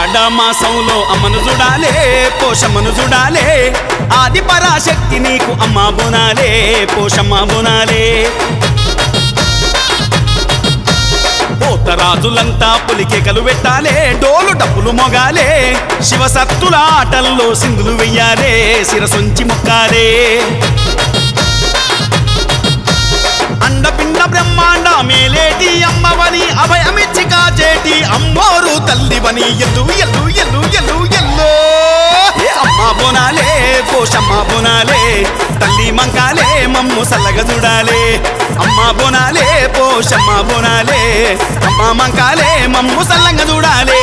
ఆషాఢ మాసంలో అమ్మను చూడాలే పోషమ్మను చూడాలే ఆది పరాశక్తి నీకు అమ్మ బోనాలే పోషమ్మ బోనాలే పోతరాజులంతా పులికేకలు పెట్టాలే డోలు డప్పులు మొగాలే శివసత్తుల ఆటల్లో సింధులు వెయ్యాలే శిరసొంచి మొక్కాలే అండపిండ బ్రహ్మాండ మేలేటి అమ్మవని అభయమిచ్చి కాచేటి అమ్మోరు తల్లివని ఎల్లు ఎల్లు ఎల్లు ఎల్లు ఎల్లు ఏ అమ్మ బోనాలే పోషమ్మ బోనాలే తల్లి మంకాలే మమ్ము సల్లగ చూడాలే అమ్మ బోనాలే పోషమ్మ బోనాలే అమ్మ మంకాలే మమ్ము సల్లంగా చూడాలే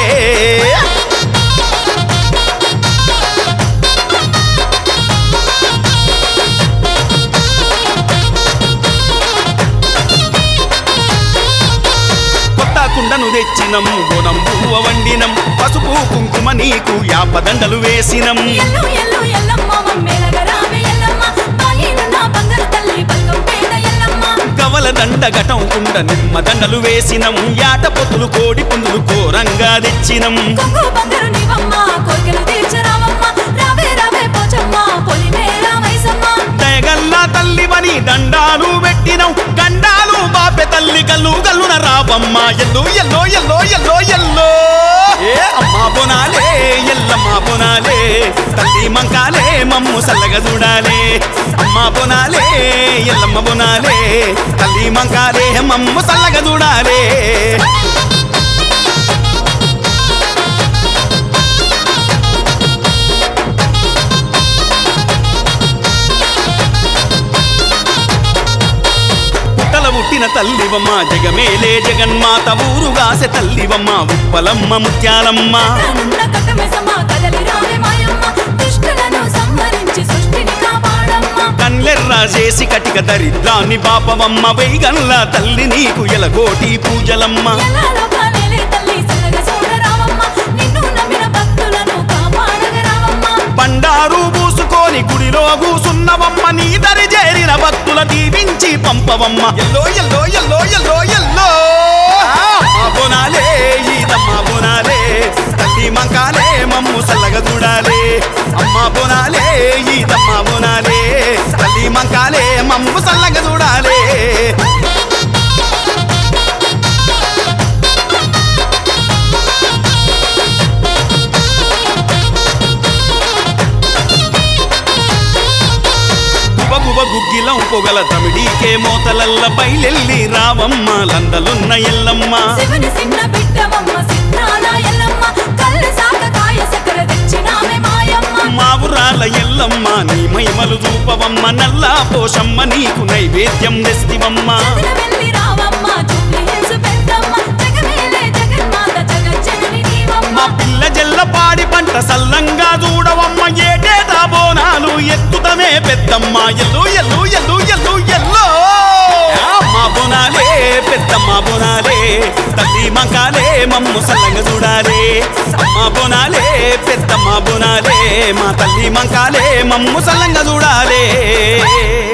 కొత్త కుండను తెచ్చినం గుణం పువ్వ వండినం పసుపు కుంకుమ నీకు యాపదండలు వేసినం ఎల్లు ఎల్లు ఎల్లమ్మ మమ్మేలగరావే ఎల్లమ్మ బాయినున్న బంగారు తల్లి బల్గం పేద ఎల్లమ్మ గవల దండ ఘటం కుండ నిమ్మ దండలు వేసినం యాట పొత్తులు కోడి పుందులు ఘోరంగా తెచ్చినం కొంగు బంగారు నీవమ్మ కోరికలు తీర్చరావమ్మ రావే రావే పోచమ్మ పొలిమే రామైసమ్మ దయగల్లా తల్లివని దండాలు పెట్టినం గండాలు బాపె తల్లి గల్లు గల్లున రావమ్మ ఎల్లు ఎల్లో ఎల్లో ఎల్లో ఎల్లో ఏ అమ్మ బోనాలే ఎల్లమ్మ బోనాలే తల్లి మంకాలే మమ్ము సల్లగా చూడాలే అమ్మ బోనాలే ఎల్లమ్మ బోనాలే తల్లి మంకాలే మమ్ము సల్లగా చూడాలే పుట్టల పుట్టిన తల్లివమ్మ జగమేలే జగన్మాత ఊరుగాసె తల్లివమ్మ ఉప్పలమ్మ ముత్యాలమ్మ రానున్న కట్టమెసమ్మ కదలి రావే మాయమ్మ దుష్టులను సంహరించి సృష్టిని కాపాడమ్మ కన్లెర్రా చేసి కటిక దరిద్రాన్ని పాపవమ్మ వైగన్ల తల్లి నీకు ఎలగోటి పూజలమ్మ ఎలా లోకాలేలే తల్లి చల్లగా చూడరావమ్మ నిన్ను నమ్మిన భక్తులను కాపాడగరావమ్మ బండారు పూసుకొని గుడిలో కూసున్నవమ్మ నీ దరి చేరిన భక్తుల దీవించి పంపవమ్మ ఎల్లో ఎల్లో ఎల్లో ఎల్లో ఎల్లో అమ్మ బోనాలే ఈదమ్మ బోనాలే తల్లి మంకాలే మమ్ము సల్లగా చూడాలే అమ్మ బోనాలే ఈదమ్మ బోనాలే తల్లి మంకాలే మమ్ము సల్లగా చూడాలే గుబగుబ గుగ్గిలం పొగల తమిడికే మోతలల్ల బయలెల్లి రావమ్మ లందలున్న ఎల్లమ్మ శివుని చిన్న బిడ్డవమ్మ సిద్ధాల ఎల్లమ్మ కళ్ళు సాక కాయ సకర తెచ్చినామే మాయమ్మ మా ఊరాల ఎల్లమ్మ నీ మైమలు చూపవమ్మ నల్లా పోషమ్మ నీకు నైవేద్యం తెస్తివమ్మ చదిన వెళ్ళి రావమ్మ జూబ్లీ హిల్స్ పెద్దమ్మ జగమేలే జగన్మాత జగజ్జనని నీవమ్మ మా పిల్ల జల్ల పాడి పంట సల్లంగా చూడవమ్మ ఏటేటా బోనాలు ఎత్తుతమే పెద్దమ్మ ఎల్లు ఎల్లు ఎల్లు ఎల్లు ఎల్లో మా బోనాలే పెద్దమ్మ బోనాలే తల్లి మంకాలే మమ్ము సల్లంగా చూడాలే అమ్మ బోనాలే పెద్దమ్మ బోనాలే మా తల్లి మంకాలే మమ్ము సల్లంగా చూడాలే